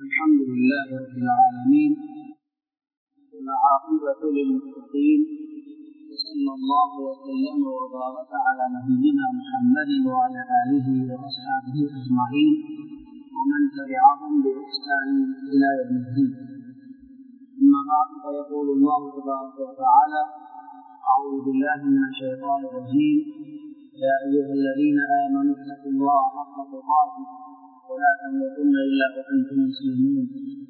الحمد لله رب العالمين والعاقبة للمتقين وصلى الله وسلم وبارك على نبينا محمد وعلى آله وأصحابه أجمعين ومن تبعهم بإحسان إلى يوم الدين أما بعد فيقول الله تبارك وتعالى أعوذ بالله من الشيطان الرجيم يا أيها الذين آمنوا اتقوا الله حق تقاته ولا تموتن إلا وأنتم مسلمون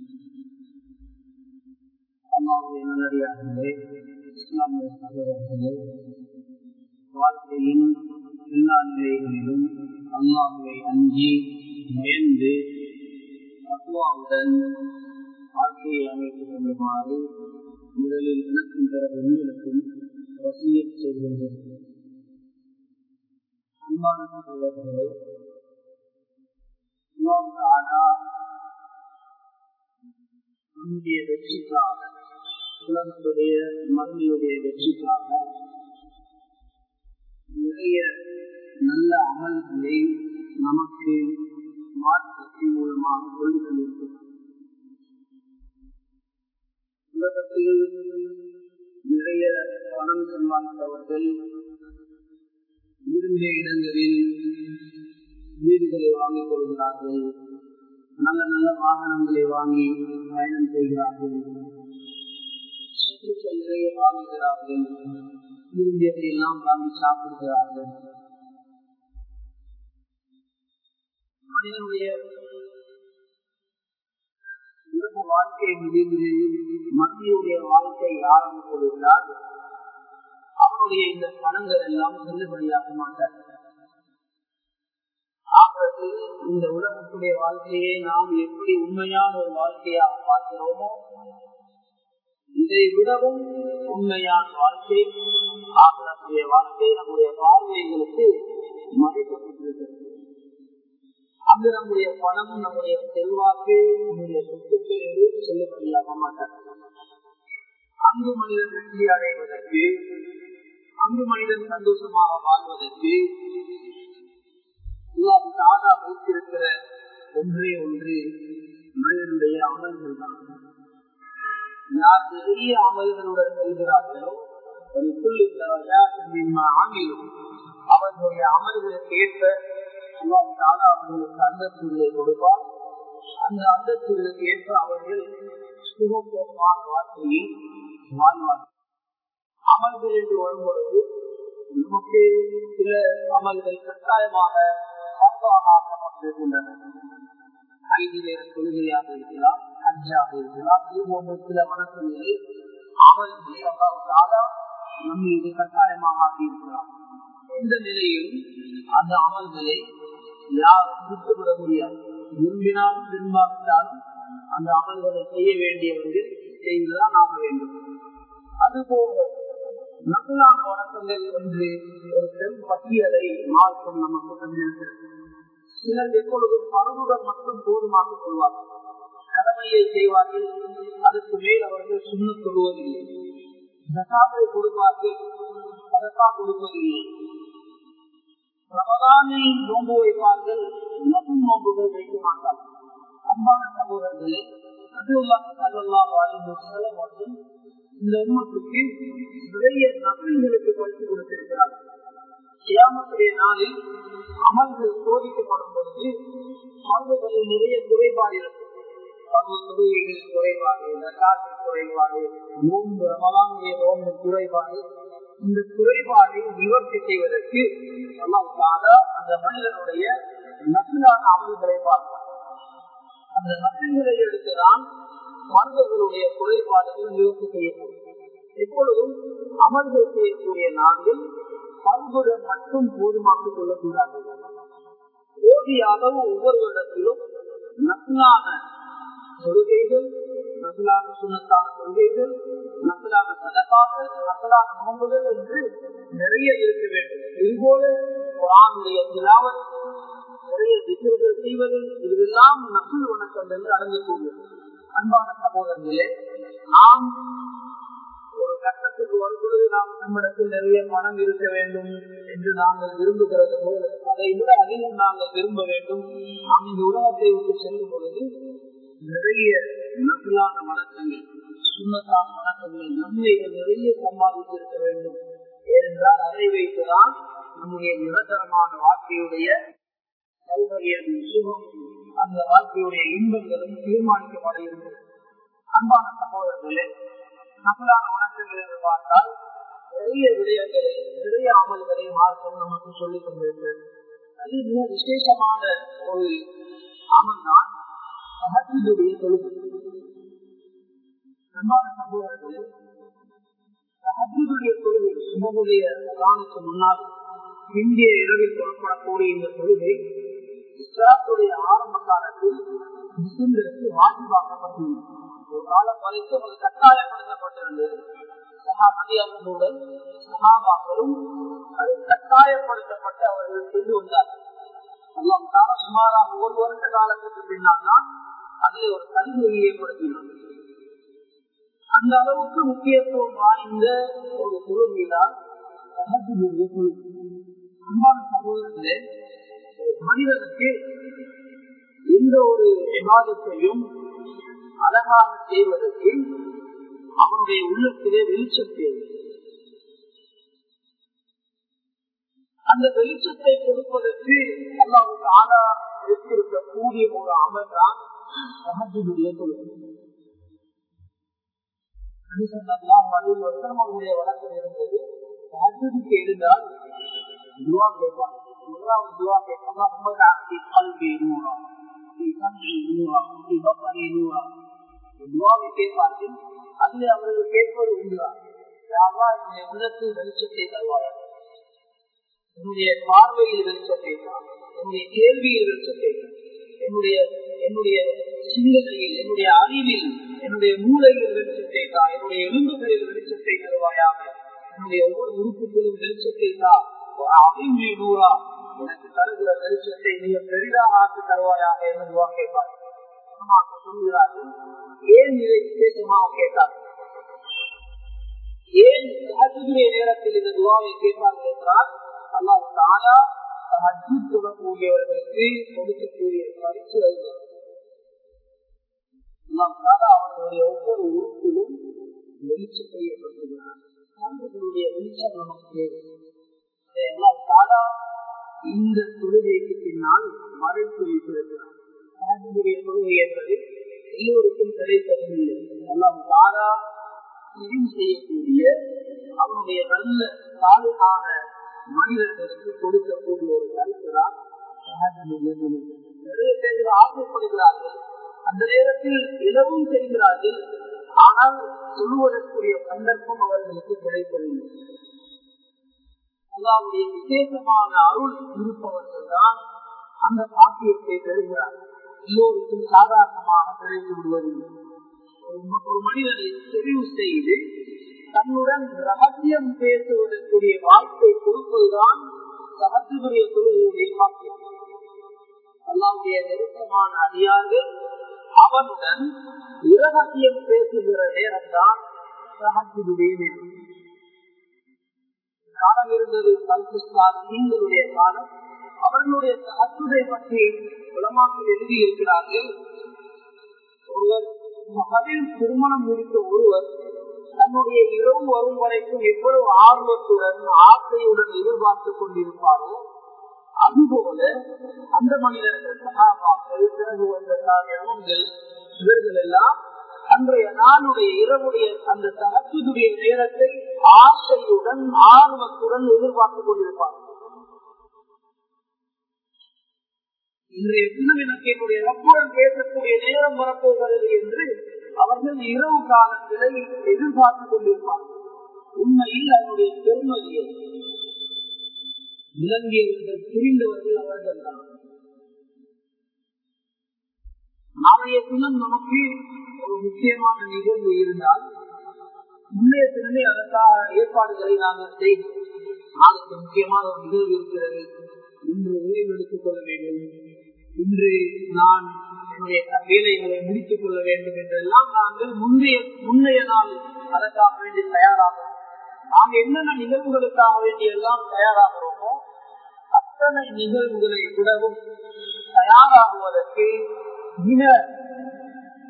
அல்லாவுடைய நல்லடியார்களே இஸ்லாமிய சகோதரர்களே வாழ்க்கையின் எல்லா நிலைகளிலும் அல்லாஹுவை அஞ்சி பயந்து அத்வாவுடன் வாழ்க்கையை அமைத்துக் கொள்ளுமாறு முதலில் எனக்கும் பிறகு உங்களுக்கும் வசிய செய்கின்றேன் அன்பான சகோதரர்களே நம்முடைய வெற்றிக்காக உலகத்துடைய மருமையுடைய வெற்றிக்காக நிறைய நல்ல அமல்களை நமக்கு மாற்றத்தின் மூலமாக கொள்ளுதல் உலகத்தில் நிறைய பணம் சம்பாதித்தவர்கள் விரும்பிய இடங்களில் வீடுகளை வாங்கிக் கொள்கிறார்கள் நல்ல நல்ல வாகனங்களை வாங்கி பயணம் செய்கிறார்கள் சுற்றுச்சூழலை வாங்குகிறார்கள் விரும்பியதை எல்லாம் வாங்கி சாப்பிடுகிறார்கள் மனிதனுடைய உலக வாழ்க்கை முடிந்து மத்தியுடைய வாழ்க்கை ஆரம்பித்துள்ளார் அவருடைய இந்த பணங்கள் எல்லாம் செல்லுபடியாக மாட்டார்கள் ஆகிறது இந்த உலகத்துடைய வாழ்க்கையை நாம் எப்படி உண்மையான ஒரு வாழ்க்கையாக பார்க்கிறோமோ இதை விடவும் உண்மையான வாழ்க்கை ஆகிறக்கூடிய வாழ்க்கை நம்முடைய பார்வைகளுக்கு மறைக்கப்பட்டிருக்கிறது அங்கு நம்முடைய பணம் நம்முடைய செல்வாக்கு நம்முடைய சொத்துக்கு செல்லுபடியாக மாட்டார்கள் அங்கு மனிதன் வெற்றி அடைவதற்கு அங்கு மனிதன் சந்தோஷமாக வாழ்வதற்கு தாதா வைத்திருக்கிற ஒன்றே ஒன்று மனிதனுடைய அமல்கள் தான் யார் நிறைய அமல்களுடன் செல்கிறார்களோ ஒரு ஆமிலும் அவர்களுடைய அமல்களுக்கு ஏற்ப தாதா அவர்களுக்கு அந்தஸ்துகளை கொடுப்பார் அந்த அந்தஸ்துகளுக்கு ஏற்ப அவர்கள் சுகபோகமான வாழ்க்கையை வாழ்வார்கள் அமல்கள் என்று வரும்பொழுது நமக்கு சில அமல்கள் கட்டாயமாக ஐந்து நேர கொள்கையாக இருக்கலாம் அஞ்சாக இருக்கலாம் இது போன்ற சில வணக்கங்களை அமல்களை நம்ம இது கட்டாயமாக ஆக்கியிருக்கலாம் இந்த நிலையில் அந்த அமல்களை யாரும் விட்டுவிட முடியாது விரும்பினாலும் விரும்பாவிட்டாலும் அந்த அமல்களை செய்ய வேண்டியவர்கள் செய்துதான் ஆக வேண்டும் அதுபோக நல்லான வணக்கங்கள் என்று ஒரு பெண் பட்டியலை மார்க்கம் நமக்கு தந்திருக்கிறது சிலர் எப்பொழுதும் பரவுடன் மட்டும் போதுமாக கொள்வார்கள் கடமையை செய்வார்கள் அதுக்கு மேல் அவர்கள் சுண்ண கொள்வதில்லை தசாவை கொடுப்பார்கள் அதற்கா கொடுப்பதில்லை ரமதானை நோன்பு வைப்பார்கள் மற்றும் நோன்புகள் வைக்க மாட்டார்கள் அன்பான சகோதரர்களே மற்றும் இந்த உண்மத்துக்கு நிறைய நகல்களுக்கு படித்து கொடுத்திருக்கிறார் கியாமத்துடைய நாளில் அமல்கள் சோதிக்கப்படும் பொழுது பருவங்களில் நிறைய குறைபாடு இருக்கும் பருவ தொழுகைகள் குறைபாடு நகாசின் குறைபாடு நோன்பு ரமலானுடைய நோன்பு குறைபாடு இந்த குறைபாடை நிவர்த்தி செய்வதற்கு அந்த மனிதனுடைய நகலான அமல்களை பார்ப்பார் அந்த நகல்களை எடுத்துதான் மனிதர்களுடைய குறைபாடுகள் நிவர்த்தி செய்யப்படும் எப்பொழுதும் அமல்கள் செய்யக்கூடிய நாங்கள் பண்புடன் மட்டும் போதுமாக்கிக் கொள்ளக்கூடாது ஓதியாக ஒவ்வொரு இடத்திலும் நக்கலான கொள்கைகள் நக்கலான சுண்ணத்தான கொள்கைகள் நக்கலான சதப்பாக நக்கலான நோம்புகள் என்று நிறைய இருக்க வேண்டும் இதுபோல குரானுடைய திலாவத் நிறைய திசைகள் செய்வது இதெல்லாம் நக்குள் வணக்கம் என்று அடங்கக்கூடியது அன்பான சகோதரர்களே நாம் ஒரு கட்டத்துக்கு வரும்பொழுது நாம் நம்மிடத்தில் நிறைய பணம் இருக்க வேண்டும் என்று நாங்கள் விரும்புகிறது போல அதை விட அதிகம் நாங்கள் விரும்ப வேண்டும் நாம் இந்த உலகத்தை விட்டு செல்லும் பொழுது நிறைய நபிலான வணக்கங்கள் சுண்ணத்தான வணக்கங்கள் நன்மைகள் நிறைய சம்பாதித்திருக்க வேண்டும் ஏனென்றால் அதை வைத்துதான் நம்முடைய நிரந்தரமான வாழ்க்கையுடைய சௌகரியம் சுகம் அந்த வாழ்க்கையுடைய இன்பங்களும் தீர்மானிக்கப்பட இருக்கிறது அன்பான சகோதரர்களே நபிலான வணக்கங்கள் என்று பார்த்தால் நிறைய விடயங்களை நிறைய அமல்களை மார்க்கம் நமக்கு சொல்லிக் கொண்டிருக்கிறது அது மிக விசேஷமான ஒரு அமல் தான் சகத்தினுடைய தொழுகை அன்பான சகோதரர்களே சகத்தினுடைய தொழுகை சுமகுடைய காலத்துக்கு முன்னால் இந்திய இரவில் தொழப்படக்கூடிய இந்த தொழுகை இஸ்லாத்துடைய ஆரம்ப காலத்தில் முஸ்லிம்களுக்கு வாஜிபாக்கப்பட்டுள்ளது ஒரு காலம் வரைக்கும் அது கட்டாயப்படுத்தப்பட்டிருந்தது சகாபதியாளர்களுடன் சகாபாக்களும் அது கட்டாயப்படுத்தப்பட்டு அவர்கள் செய்து வந்தார்கள் எல்லாம் சுமாராக ஒரு வருஷ காலத்துக்கு பின்னால் தான் அதில் ஒரு கல்வியை ஏற்படுத்தினார் அந்த அளவுக்கு முக்கியத்துவம் வாய்ந்த ஒரு தொழுகைதான் அன்பான சகோதரர்களே மனிதனுக்கு எந்த ஒரு விவாதத்தையும் அழகாக செய்வதற்கு அவனுடைய உள்ளத்திலே வெளிச்சம் தேவை அந்த வெளிச்சத்தை கொடுப்பதற்கு அல்லாவுக்கு ஆதா வைத்திருக்கக்கூடிய ஒரு அமல் தான் அவருடைய வழக்கம் இருந்தது ஹஜ்ஜுக்கு எழுந்தால் துவா கேட்பான் முதலாவது துவா கேட்பான் கல்வி நூறா துவாவை கேட்பார்கள் அதில் அவர்கள் கேட்பது உண்டுதான் என்னுடைய உள்ளத்தில் வெளிச்சத்தை தருவார்கள் என்னுடைய பார்வையில் வெளிச்சத்தை தான் என்னுடைய கேள்வியில் வெளிச்சத்தை என்னுடைய என்னுடைய சிந்தனையில் என்னுடைய அறிவில் என்னுடைய மூளையில் வெளிச்சத்தை தான் என்னுடைய எலும்புகளில் வெளிச்சத்தை தருவாயாக என்னுடைய ஒவ்வொரு உறுப்புகளும் வெளிச்சத்தை தான் நூறா எனக்கு தருகிற வெளிச்சத்தை மிக பெரிதாக ஆக்கி தருவாயாக என்று துவா கேட்பார் சொல்கிறார்கள் ஏன் இதை விசேஷமாக கேட்டார் ஏன் ஹஜ்ஜுடைய நேரத்தில் இந்த துவாவை கேட்பார்கள் என்றால் அல்லாஹ் தாலா ஹஜ்ஜு தொடரக்கூடியவர்களுக்கு கொடுக்கக்கூடிய பரிசு அல்லாஹ் தாலா அவர்களுடைய ஒவ்வொரு உறுப்பிலும் வெளிச்சம் செய்யப்பட்டுள்ளார் அவர்களுடைய வெளிச்சம் நமக்கு தேவை அல்லாஹ் தாலா இந்த தொழுகைக்கு பின்னால் மறைத்து வைத்திருக்கிறார் தொழுகை என்பது எல்லோருக்கும் கிடைப்பதில்லை எல்லாம் தாரா தெரிவு செய்யக்கூடிய அவனுடைய நல்ல சாலையான மனிதர்களுக்கு கொடுக்கக்கூடிய ஒரு கருத்து தான் நிறைய பேர்கள் ஆசைப்படுகிறார்கள் அந்த நேரத்தில் இரவும் செய்கிறார்கள் ஆனால் சொல்லுவதற்குரிய சந்தர்ப்பம் அவர்களுக்கு கிடைப்பதில்லை அல்லாவுடைய விசேஷமான அருள் இருப்பவர்கள் தான் அந்த பாக்கியத்தை பெறுகிறார்கள் எல்லோருக்கும் சாதாரணமாக கிடைத்து விடுவதில்லை ஒரு மனிதனை தெரிவு செய்து தன்னுடன் ரகசியம் பேசுவதற்குரிய வாய்ப்பை கொடுப்பதுதான் சகத்துடைய தொழுகையுடைய பாக்கியம் அல்லாவுடைய நெருக்கமான அதிகாரிகள் அவனுடன் இரகசியம் பேசுகிற நேரம் தான் சகத்துடைய நேரம் காலம் இருந்தது கல்கிஸ்தான் நீங்களுடைய காலம் அவர்களுடைய சகத்துதை பற்றி உலமாக்கள் எழுதியிருக்கிறார்கள் ஒருவர் மகளிர் திருமணம் முடித்த ஒருவர் தன்னுடைய இரவு வரும் வரைக்கும் எவ்வளவு ஆர்வத்துடன் ஆசையுடன் எதிர்பார்த்துக் கொண்டிருப்பாரோ அதுபோல அந்த மனிதர்கள் சகாபாக்கள் பிறகு வந்த தாமியங்கள் இவர்கள் எல்லாம் அன்றைய நாளுடைய இரவுடைய அந்த சகத்துடைய நேரத்தை ஆசையுடன் ஆர்வத்துடன் எதிர்பார்த்துக் கொண்டிருப்பார்கள் இன்றைய திருவினக்கையுடைய ரப்புடன் பேசக்கூடிய நேரம் வரப்போகிறது என்று அவர்கள் இரவு காலத்திலே எதிர்பார்த்துக் கொண்டிருப்பார்கள் உண்மையில் அவருடைய பெருமதியை விளங்கியவர்கள் புரிந்தவர்கள் அவர்கள் தான் நாளைய தினம் நமக்கு ஒரு முக்கியமான நிகழ்வு இருந்தால் முன்னைய தினமே அதற்கான ஏற்பாடுகளை நாங்கள் செய்தோம் நாளைக்கு முக்கியமான ஒரு நிகழ்வு இருக்கிறது இன்று ஓய்வு எடுத்துக் கொள்ள வேண்டும் இன்று நான் என்னுடைய வேலைகளை முடித்துக் கொள்ள வேண்டும் என்றெல்லாம் நாங்கள் முந்தைய முன்னைய நாள் அதற்காக வேண்டி தயாராகிறோம் நாம் என்னென்ன நிகழ்வுகளுக்காக வேண்டி எல்லாம் தயாராகிறோமோ அத்தனை நிகழ்வுகளை விடவும் தயாராகுவதற்கு மிக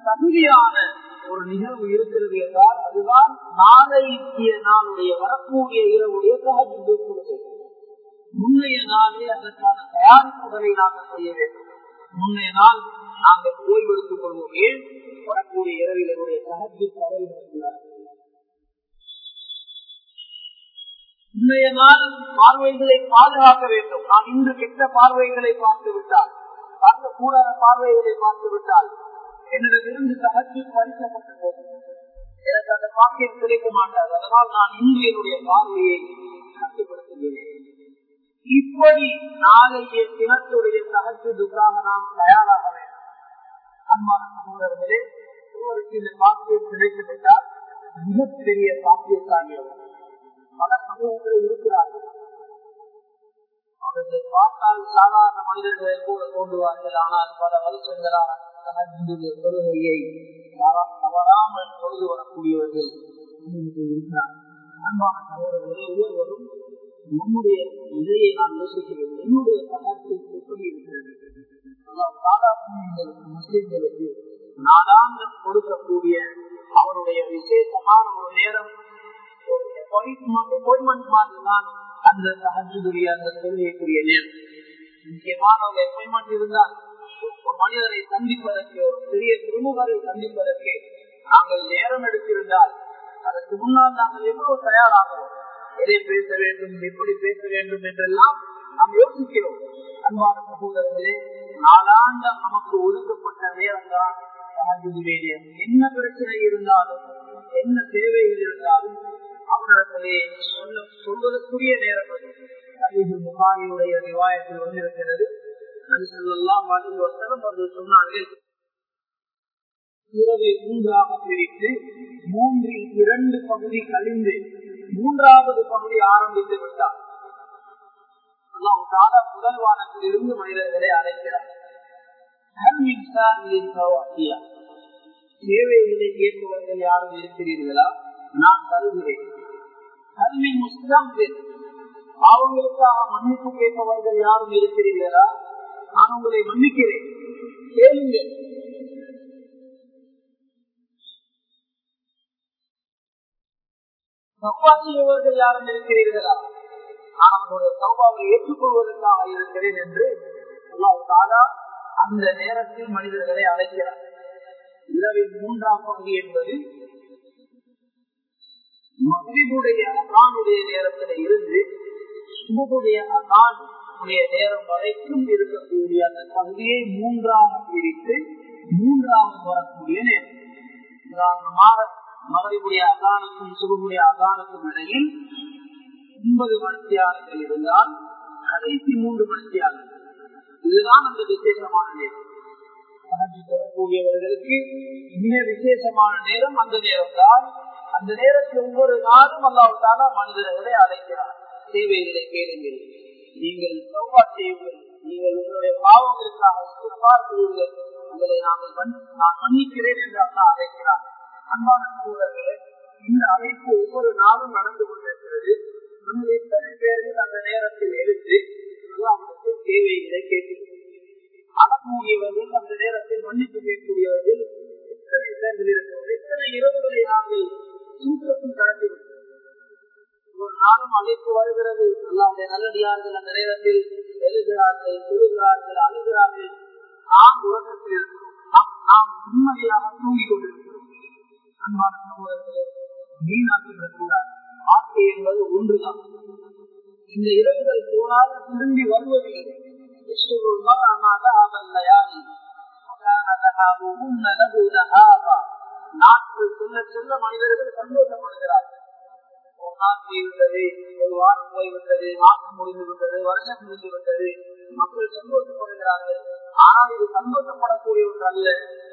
தகுதியான ஒரு நிகழ்வு இருக்கிறது என்றால் அதுதான் நாளைய நாளுடைய வரக்கூடிய இரவுடைய சகஜ முன்னைய நாளே அதற்கான தயாரிப்புகளை நாங்கள் செய்ய வேண்டும் முன்னைய நாள் நாங்கள் ஓய்வெடுத்துக் கொள்வோம் ஏன் வரக்கூடிய இரவில் என்னுடைய சகஜ தவறுகிறார் இன்றைய நாள் பார்வைகளை பாதுகாக்க வேண்டும் நாம் இன்று கெட்ட பார்வைகளை பார்த்து விட்டால் பார்க்கக்கூடாத பார்வைகளை பார்த்து விட்டால் என்னிடமிருந்து சகஜி பறிக்கப்பட்டு போகும் எனக்கு அந்த பாக்கியம் கிடைக்க மாட்டாது அதனால் நான் இன்று என்னுடைய பார்வையை கட்டுப்படுத்துகிறேன் இப்படி நாளைய தினத்துடைய சகஜத்துக்காக நாம் தயாராக வேண்டும் அன்பான சகோதரர்களே ஒருவருக்கு இந்த பாக்கியம் கிடைத்துவிட்டால் மிகப்பெரிய பாக்கியத்தாகியவர் பல சமூகங்கள் இருக்கிறார்கள் அவர்களை பார்த்தால் சாதாரண மனிதர்களை கூட தோன்றுவார்கள் ஆனால் பல வருஷங்களான தொழுகையை தவறாமல் தொழுது வரக்கூடியவர்கள் இருக்கிறார் அன்பான சகோதரர்களே ஒவ்வொருவரும் நம்முடைய நிலையை நாம் யோசிக்க வேண்டும் என்னுடைய கலாச்சாரம் எப்படி இருக்கிறது முஸ்லிம்களுக்கு நாடாந்தம் கொடுக்கக்கூடிய அவருடைய விசேஷமான ஒரு நேரம் அந்த சகஜுடைய அந்த தொழுகைக்குரிய நேரம் முக்கியமான ஒரு அப்பாயின்மெண்ட் இருந்தால் ஒரு மனிதரை சந்திப்பதற்கு ஒரு பெரிய குடும்பங்களை சந்திப்பதற்கு நாங்கள் நேரம் எடுத்திருந்தால் அதற்கு முன்னால் நாங்கள் எவ்வளவு தயாராகிறோம் எதை பேச வேண்டும் எப்படி பேச வேண்டும் என்றெல்லாம் நாம் யோசிக்கிறோம் அன்பான சகோதரர்களே நாளாண்டம் நமக்கு ஒதுக்கப்பட்ட நேரம் தான் என்ன பிரச்சனை இருந்தாலும் என்ன தேவைகள் இருந்தாலும் அவரிடத்திலே சொல்ல சொல்வதற்குரிய நேரம் அது புகாரியுடைய நிவாயத்தில் வந்திருக்கிறது அவர்கள் சொன்னார்கள் இரவை மூன்றாக பிரித்து மூன்றில் இரண்டு பகுதி கழிந்து மூன்றாவது பகுதி ஆரம்பித்து விட்டார் முதல் வானத்தில் இருந்து மனிதர்களை அழைக்கிறார் சேவைகளை கேட்பவர்கள் யாரும் இருக்கிறீர்களா நான் தருகிறேன் கல்வி முஸ்லாம் அவங்களுக்காக மன்னிப்பு கேட்பவர்கள் யாரும் இருக்கிறீர்களா நான் உங்களை மன்னிக்கிறேன் கேளுங்கள் தப்பா செய்பவர்கள் யாரும் இருக்கிறீர்களா நான் அவங்களுடைய சௌபாவை ஏற்றுக்கொள்வதற்காக இருக்கிறேன் என்று அல்லாவுக்காக அந்த நேரத்தில் மனிதர்களை அழைக்கிறார் இரவின் மூன்றாம் பகுதி என்பது மகிழ்வுடைய அகானுடைய நேரத்தில் இருந்து சுபுடைய அகான் உடைய நேரம் வரைக்கும் இருக்கக்கூடிய அந்த பகுதியை மூன்றாக பிரித்து மூன்றாவது வரக்கூடிய நேரம் உதாரணமாக மகளிருடைய அகானுக்கும் சுபுடைய அகானுக்கும் இடையில் ஒன்பது மணித்தியாளர்கள் இருந்தால் கடைசி மூன்று மணித்தியாளர்கள் இதுதான் அந்த விசேஷமான நேரம் கூடியவர்களுக்கு மிக விசேஷமான நேரம் அந்த நேரம் தான் அந்த நேரத்தில் ஒவ்வொரு நாளும் அல்லாவிட்டான மனிதர்களை அழைக்கிறார் சேவைகளை கேளுங்கள் நீங்கள் சௌபா செய்யுங்கள் நீங்கள் உங்களுடைய பாவங்களுக்காக செய்யுங்கள் உங்களை நாங்கள் நான் மன்னிக்கிறேன் என்று அல்லா அழைக்கிறார் அன்பான சகோதரர்களே இந்த அழைப்பு ஒவ்வொரு நாளும் நடந்து கொண்டிருக்கிறது நம்முடைய எத்தனை பேர்கள் அந்த நேரத்தில் எழுந்து அல்லாவுக்கு சேவைகளை கேட்கிறோம் அடக்கூடியவர்கள் அந்த நேரத்தில் மன்னிப்பு கேட்கக்கூடியவர்கள் எத்தனை இடங்களில் இருக்கிறோம் எத்தனை இரவுகளை நாங்கள் தூக்கத்தில் கடந்து ஒரு நாளும் அழைப்பு வருகிறது அல்லாவுடைய நல்லடியார்கள் அந்த நேரத்தில் எழுகிறார்கள் சொல்லுகிறார்கள் அழுகிறார்கள் நாம் உலகத்தில் இருக்கிறோம் நாம் நிம்மதியாக தூங்கிக் கொண்டிருக்கிறோம் அன்பான சமூகத்திலே வீணாக்கிவிடக் கூடாது வாழ்க்கை என்பது ஒன்றுதான் இந்த இரவுகள் போனால் திரும்பி வருவதில்லை நாட்கள் செல்ல செல்ல மனிதர்கள் சந்தோஷப்படுகிறார்கள் ஒரு நாள் போய்விட்டது ஒரு வாரம் போய்விட்டது மாசம் முடிந்து விட்டது வருஷம் முடிந்து விட்டது மக்கள் சந்தோஷப்படுகிறார்கள் ஆனால் இது சந்தோஷப்படக்கூடிய ஒன்று அல்ல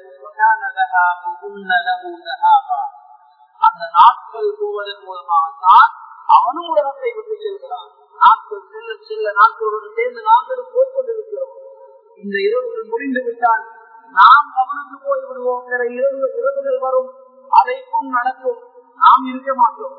அந்த நாட்கள் போவதன் மூலமாக தான் அவனும் உலகத்தை விட்டு செல்கிறான் நாட்கள் செல்ல செல்ல நாட்களுடன் சேர்ந்து நாங்களும் போய் கொண்டிருக்கிறோம் இந்த இரவுகள் முடிந்து விட்டால் நாம் கவனித்து போய் விடுவோம் பிற இரவு இரவுகள் வரும் அதைக்கும் நடக்கும் நாம் இருக்க மாட்டோம்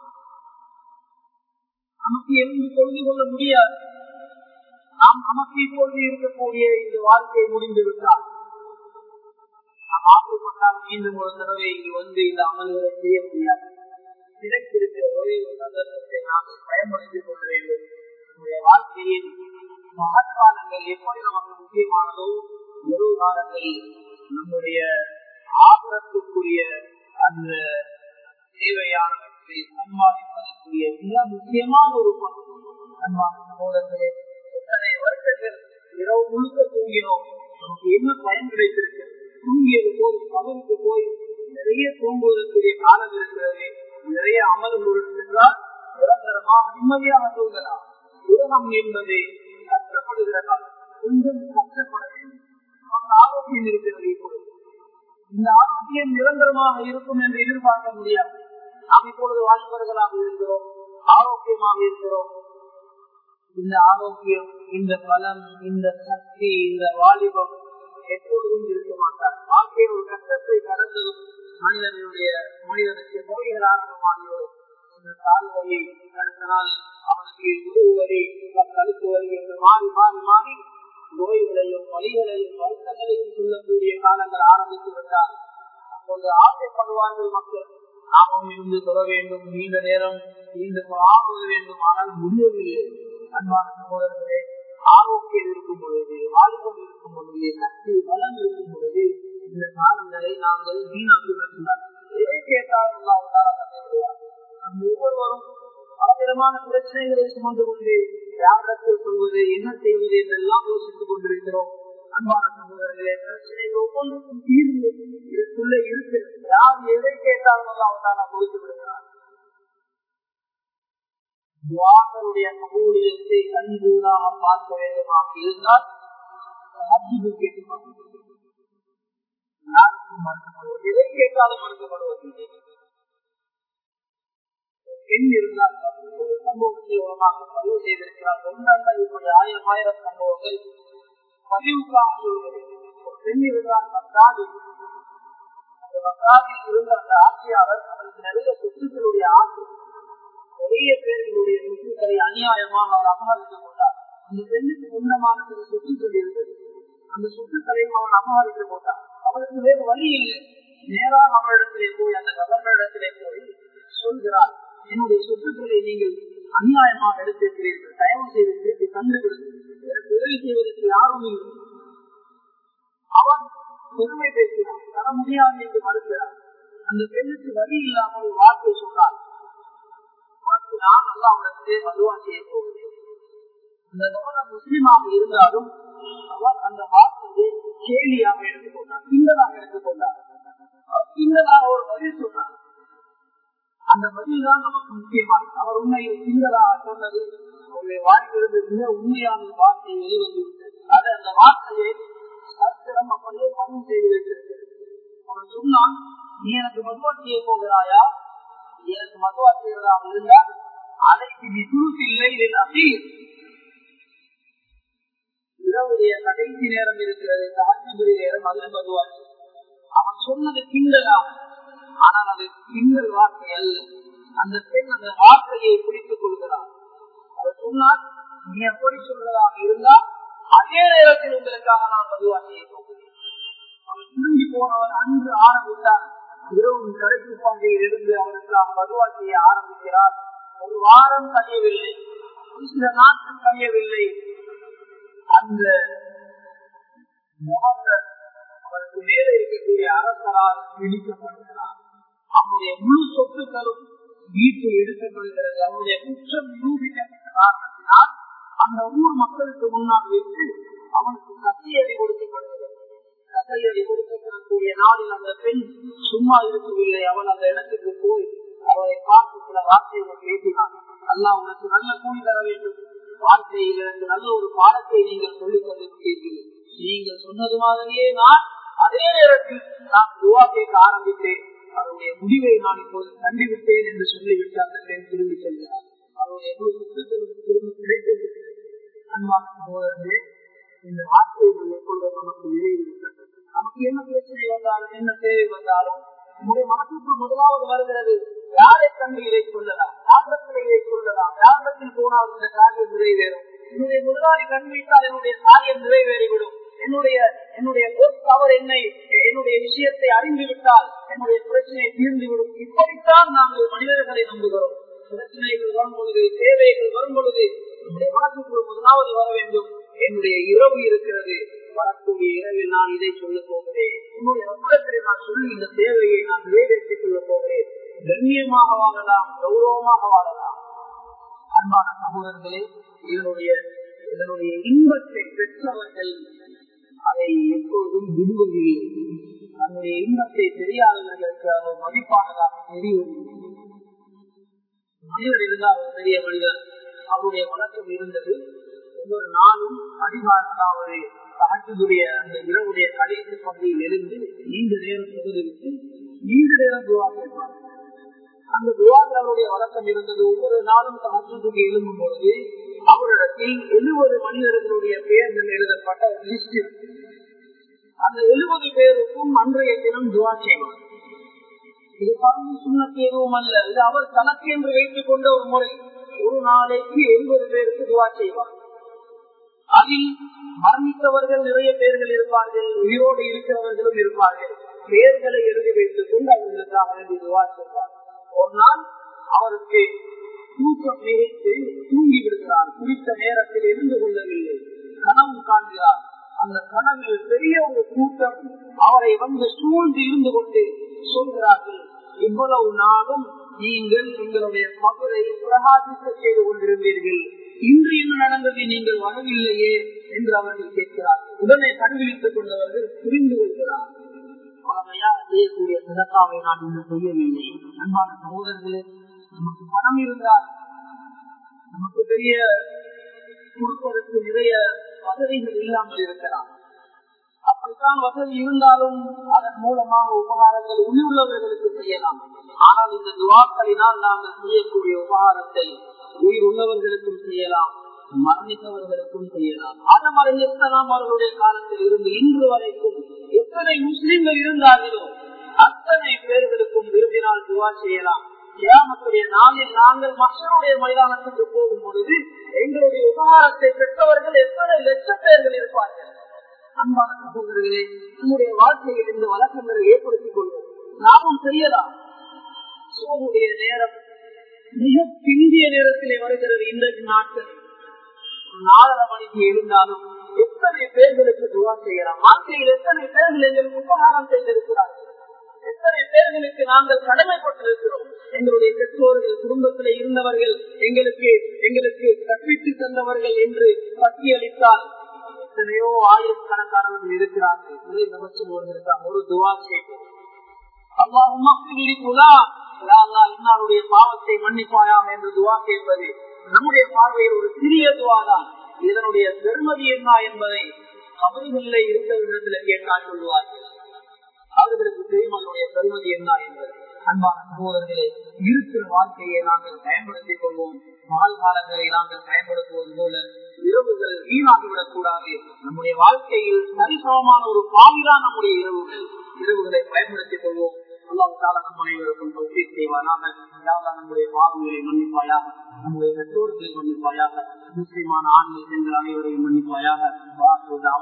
நமக்கு எழுந்து கொண்டு கொள்ள முடியாது நாம் நமக்கு இப்பொழுது இருக்கக்கூடிய இந்த வாழ்க்கை முடிந்து விட்டால் நாம் ஆசைப்பட்ட மீண்டும் ஒரு தடவை இங்கு வந்து இந்த அமல்களை செய்ய முடியாது கிடைத்திருக்கிற ஒரே ஒரு சந்தர்ப்பத்தை நாங்கள் பயன்படுத்திக் கொள்ள வேண்டும் நம்முடைய வாழ்க்கையில் மகத்காலங்கள் எப்படி நமக்கு முக்கியமானதோ இரவு காலங்களில் நம்முடைய ஆபரத்துக்குரிய அந்த தேவையானவற்றை சம்பாதிப்பதற்குரிய மிக முக்கியமான ஒரு பங்கு அன்பான சகோதரர்களே எத்தனை வருடங்கள் இரவு முழுக்க தூங்கினோம் நமக்கு என்ன பயன் கிடைத்திருக்கு தூங்கியது போது கவருக்கு போய் நிறைய தூங்குவதற்குரிய காலம் இருக்கிறது நிறைய அமல்கள் இருந்தால் நிரந்தரமாக நிம்மதியாக தூங்கலாம் உலகம் என்பது கஷ்டப்படுகிற காலம் கொஞ்சம் கஷ்டப்பட வேண்டும் நமக்கு ஆரோக்கியம் இருக்கிறது இப்பொழுது இந்த ஆரோக்கியம் நிரந்தரமாக இருக்கும் என்று எதிர்பார்க்க முடியாது நாம் இப்பொழுது வாலிபர்களாக இருக்கிறோம் ஆரோக்கியமாக இருக்கிறோம் இந்த ஆரோக்கியம் இந்த பலம் இந்த சக்தி இந்த வாலிபம் எப்பொழுதும் இருக்க மாட்டார் வாழ்க்கையில் ஒரு கஷ்டத்தை கடந்ததும் மனிதனுடைய மனிதனுக்கு நோய்கள் ஆரம்பமாகியோ இந்த கால் வலி அடுத்த நாள் அவனுக்கு முதுகு வலி கழுத்து வலி என்று மாறி மாறி மாறி நோய்களையும் வலிகளையும் வருத்தங்களையும் சொல்லக்கூடிய காலங்கள் ஆரம்பித்து விட்டார் அப்போது ஆசைப்படுவார்கள் மக்கள் நாமும் இருந்து தொட வேண்டும் நீண்ட நேரம் நீண்ட ஆகுவது வேண்டும் ஆனால் முடியவில்லை அன்பான சகோதரர்களே ஆரோக்கியம் இருக்கும் பொழுது வாலிபம் இருக்கும் பொழுது சக்தி பலம் இருக்கும் பொழுது இந்த காலங்களை நாங்கள் வீணாக்கி விடுகிறார் எதை கேட்டாலும் நம் ஒவ்வொருவரும் பலவிதமான பிரச்சனைகளை சுமந்து கொண்டு யாரிடத்தில் சொல்வது என்ன செய்வது என்றெல்லாம் யோசித்துக் கொண்டிருக்கிறோம் அன்பான சகோதரர்களே பிரச்சனைகள் ஒவ்வொன்றுக்கும் தீர்வு இதற்குள்ள இருக்கிறது யார் எதை கேட்டாலும் அவன் கொடுத்து விடுகிறார் துவாக்களுடைய கபூலியத்தை கண்கூடாக பார்க்க வேண்டுமாக இருந்தால் எதை கேட்டாலும் மறுக்கப்படுவதில்லை பெண் இருந்தால் சம்பவத்தை உலமாக பதிவு செய்திருக்கிறார் ஒன்றால் இப்படி ஆயிரம் ஆயிரம் சம்பவங்கள் பதிவுக்காக சொல்வது ஒரு பெண் இருந்தால் மக்காது அந்த மக்காவில் இருந்த அந்த ஆட்சியாளர் அவருக்கு நிறைய சொத்துக்களுடைய ஆசை நிறைய பேர்களுடைய சொத்துக்களை அநியாயமாக அவர் அபகரித்துக் கொண்டார் அந்த பெண்ணுக்கு சொந்தமான சில சொத்துக்கள் இருந்தது அந்த சொத்துக்களையும் அவன் அபகரித்துக் கொண்டார் அவருக்கு வேறு வழி இல்லை நேராக அவரிடத்திலே போய் அந்த கவர்னரிடத்திலே போய் சொல்கிறார் என்னுடைய சொத்துக்களை நீங்கள் அநியாயமாக எடுத்திருக்கிறீர்கள் தயவு செய்து திருப்பி தந்துவிடுங்கள் எனக்கு உதவி செய்வதற்கு யாரும் இல்லை அவன் பெருமை பேசுகிறான் தர முடியாது என்று மறுக்கிறார் அந்த பெண்ணுக்கு வழி இல்லாமல் ஒரு வார்த்தை சொன்னார் நான் அல்லா அவரிடத்திலே மதுவா செய்ய போகிறேன் அந்த கவனம் முஸ்லீமாக இருந்தாலும் அவர் அந்த வார்த்தையை கேலியாக எடுத்துக்கொண்டார் கிண்டலாக எடுத்துக்கொண்டார் கிண்டலாக ஒரு பதில் சொன்னார் அந்த பதில் தான் நமக்கு முக்கியமானது அவர் உண்மையில் சிங்களாக சொன்னது அவருடைய வாழ்க்கையிலிருந்து மிக உண்மையான வார்த்தை வெளிவந்துவிட்டது அது அந்த வார்த்தையை சத்திரம் அப்படியே பதிவு செய்து வைத்திருக்கிறது அவன் சொன்னான் நீ எனக்கு மதுவா செய்ய போகிறாயா நீ எனக்கு மதுவா செய்வதாக இருந்தால் அதைக்கு நீ துருத்தில்லை அசீர் இரவுடைய கடைசி நேரம் இருக்கிறது இந்த ஆட்சிபுரி நேரம் அதில் மதுவா அவன் சொன்னது கிண்டலா ஆனால் அது கிண்டல் வார்த்தை அல்ல அந்த பெண் அந்த வார்த்தையை பிடித்துக் கொள்கிறார் அவர் சொன்னால் நீ எப்படி சொல்றதாக இருந்தால் அதே நேரத்தில் உங்களுக்காக நான் மதுவா செய்ய போகிறேன் அவன் திரும்பி போனவன் அன்று ஆரம்பித்தார் இரவு கடைசி பங்கையில் இருந்து அவருக்காக மதுவா செய்ய ஆரம்பிக்கிறார் ஒரு வாரம் கழியவில்லை ஒரு சில நாட்கள் கழியவில்லை அந்த அவருக்கு மேலே இருக்கக்கூடிய அரசரால் பிடிக்கப்படுகிறார் அவருடைய முழு சொத்துக்களும் வீட்டில் எடுக்கப்படுகிறது அவருடைய குற்றம் நிரூபிக்கப்பட்ட காரணத்தினால் அந்த ஊர் மக்களுக்கு முன்னால் வைத்து அவனுக்கு கத்தியடி கொடுக்கப்படுகிறது கத்தையடி கொடுக்கப்படக்கூடிய நாளில் அந்த பெண் சும்மா இருக்கவில்லை அவன் அந்த இடத்துக்கு போய் அவரை பார்த்து சில வார்த்தைகள் பேசினான் அல்லா உனக்கு நல்ல கூலி தர வேண்டும் வார்த்தையில் எனக்கு நல்ல ஒரு பாடத்தை நீங்கள் சொல்லிக் கொண்டிருக்கிறீர்கள் நீங்கள் சொன்னது மாதிரியே நான் அதே நேரத்தில் நான் துவா கேட்க ஆரம்பித்தேன் அவருடைய முடிவை நான் இப்போது கண்டுவிட்டேன் என்று சொல்லிவிட்டு அந்த பெண் திரும்பி செல்கிறார் அவருடைய திரும்ப கிடைத்தது அன்பான சகோதரர்களே இந்த வார்த்தைகள் எப்பொழுது நமக்கு நினைவிருக்கிறது நமக்கு என்ன பிரச்சனை வந்தாலும் என்ன தேவை வந்தாலும் உங்களுடைய மனசுக்கு முதலாவது வருகிறது யாரை கண்டு இதை சொல்லலாம் யாரிடத்தில் இதை சொல்லலாம் யாரிடத்தில் போனால் இந்த காரியம் நிறைவேறும் என்னுடைய முதலாளி கண்விட்டால் என்னுடைய காரியம் நிறைவேறிவிடும் என்னுடைய என்னுடைய அவர் என்னை என்னுடைய விஷயத்தை அறிந்து விட்டால் என்னுடைய பிரச்சனை தீர்ந்துவிடும் இப்படித்தான் நாங்கள் மனிதர்களை நம்புகிறோம் பிரச்சனைகள் வரும் பொழுது தேவைகள் வரும் பொழுது என்னுடைய மனசுக்குள் முதலாவது வர வேண்டும் என்னுடைய இரவு இருக்கிறது வரக்கூடிய இரவில் நான் இதை சொல்ல போகிறேன் என்னுடைய வசனத்தில் நான் சொல்லி இந்த தேவையை நான் நிறைவேற்றிக் கொள்ள போகிறேன் கண்ணியமாக வாழலாம் கௌரவமாக வாழலாம் அன்பான சகோதரர்களே இதனுடைய இதனுடைய இன்பத்தை பெற்றவர்கள் அதை எப்போதும் விடுவதில்லை அதனுடைய இன்பத்தை தெரியாதவர்களுக்கு அவர் மதிப்பானதாக தெரியவில்லை மனிதர் இருந்தால் ஒரு பெரிய மனிதர் அவருடைய வழக்கம் இருந்தது ஒவ்வொரு நாளும் அதிகாரத்தாவது சகஜுடைய அந்த இரவுடைய கடைசி பகுதியில் எழுந்து நீண்ட நேரம் தொகுதிவிட்டு நீண்ட நேரம் துவா கேட்பார் அந்த துவாவில் அவருடைய வழக்கம் இருந்தது ஒவ்வொரு நாளும் சகஜத்துக்கு எழும்பும் பொழுது அவரிடத்தில் எழுபது மனிதர்களுடைய பெயர்கள் எழுதப்பட்ட ஒரு லிஸ்ட் அந்த எழுபது பேருக்கும் அன்றைய தினம் துவா செய்வார் இது பரந்து சுண்ணத்து எதுவும் அல்ல இது அவர் தனக்கு என்று வைத்துக் கொண்ட ஒரு முறை ஒரு நாளைக்கு எழுபது பேருக்கு துவா செய்வார் அதில் மரணித்தவர்கள் நிறைய பேர்கள் இருப்பார்கள் உயிரோடு இருக்கிறவர்களும் இருப்பார்கள் பெயர்களை எழுதி வைத்துக் கொண்டு அவர்களுக்காக வேண்டி துவா செய்வார் ஒரு நாள் அவருக்கு தூக்கம் நிகழ்த்து தூங்கி விடுகிறார் குறித்த நேரத்தில் இருந்து கொள்ளவில்லை கனவு காண்கிறார் அந்த கனவில் பெரிய ஒரு கூட்டம் அவரை வந்து சூழ்ந்து இருந்து கொண்டு சொல்கிறார்கள் இவ்வளவு நாளும் நீங்கள் எங்களுடைய மகளை பிரகாசிக்க செய்து கொண்டிருந்தீர்கள் இன்று என்ன நடந்தது நீங்கள் வரவில்லையே என்று அவர்கள் கேட்கிறார்கள் உடனே கண்டுபிடித்துக் கொண்டவர்கள் புரிந்து கொள்கிறார் செய்யக்கூடிய சதக்காவை நான் இன்று செய்யவில்லை அன்பான சகோதரர்களே நமக்கு பணம் இருந்தால் நமக்கு பெரிய கொடுப்பதற்கு நிறைய வசதிகள் இல்லாமல் இருக்கலாம் அப்படித்தான் வசதி இருந்தாலும் அதன் மூலமாக உபகாரங்கள் உள்ளவர்களுக்கு செய்யலாம் ஆனால் இந்த துவாக்களினால் நாங்கள் செய்யக்கூடிய உபகாரத்தை உயிர் உள்ளவர்களுக்கும் செய்யலாம் மரணித்தவர்களுக்கும் செய்யலாம் ஆதம் அறிஞலாம் அவர்களுடைய காலத்தில் இருந்து இன்று வரைக்கும் எத்தனை முஸ்லிம்கள் இருந்தார்களோ அத்தனை பேர்களுக்கும் விரும்பினால் துவா செய்யலாம் ஏமத்துடைய நாளில் நாங்கள் மக்களுடைய மைதானத்துக்கு போகும் பொழுது எங்களுடைய உபகாரத்தை பெற்றவர்கள் எத்தனை லட்சம் பேர்கள் இருப்பார்கள் அன்பான சகோதரர்களே நம்முடைய வாழ்க்கையில் இந்த வழக்கங்களை ஏற்படுத்திக் கொள்வோம் நாமும் செய்யலாம் சோமுடைய நேரம் மிக பிந்திய நேரத்திலே வருகிறது இன்றைக்கு நாட்கள் நாலரை மணிக்கு எழுந்தாலும் எத்தனை பேர்களுக்கு துவா செய்யலாம் வாழ்க்கையில் எத்தனை பேர்கள் எங்களுக்கு உபகாரம் செய்திருக்கிறார்கள் எத்தனை பேர்களுக்கு நாங்கள் கடமைப்பட்டிருக்கிறோம் எங்களுடைய பெற்றோர்கள் குடும்பத்தில் இருந்தவர்கள் எங்களுக்கு எங்களுக்கு கற்பித்து தந்தவர்கள் என்று பட்டியலித்தால் எத்தனையோ ஆயிரக்கணக்கானவர்கள் இருக்கிறார்கள் ஒரு துவா செய்வோம் இன்னாருடைய பாவத்தை மன்னிப்பாயாக என்று துவா கேட்பது நம்முடைய பார்வையில் ஒரு சிறிய துவாதான் இதனுடைய பெருமதி என்ன என்பதை அவர்களில் இருக்கிற கேட்டால் சொல்லுவார்கள் அவர்களுக்கு தெரியும் அதனுடைய பெருமதி என்ன என்பது அன்பான சகோதரர்களே இருக்கிற வாழ்க்கையை நாங்கள் பயன்படுத்திக் கொள்வோம் வாழ்காலங்களை நாங்கள் பயன்படுத்துவது போல இரவுகள் வீணாகிவிடக் கூடாது நம்முடைய வாழ்க்கையில் சரிசமமான ஒரு பாவிதான் நம்முடைய இரவுகள் இரவுகளை பயன்படுத்திக் கொள்வோம் அல்லாவுக்காக நம் அனைவருக்கும் தொகுதி செய்வானாக நம்முடைய பாவங்களை மன்னிப்பாயாக நம்முடைய பெற்றோர்களை மன்னிப்பாயாக முஸ்லிமான ஆண்கள் பெண்கள் அனைவரையும் மன்னிப்பாயாக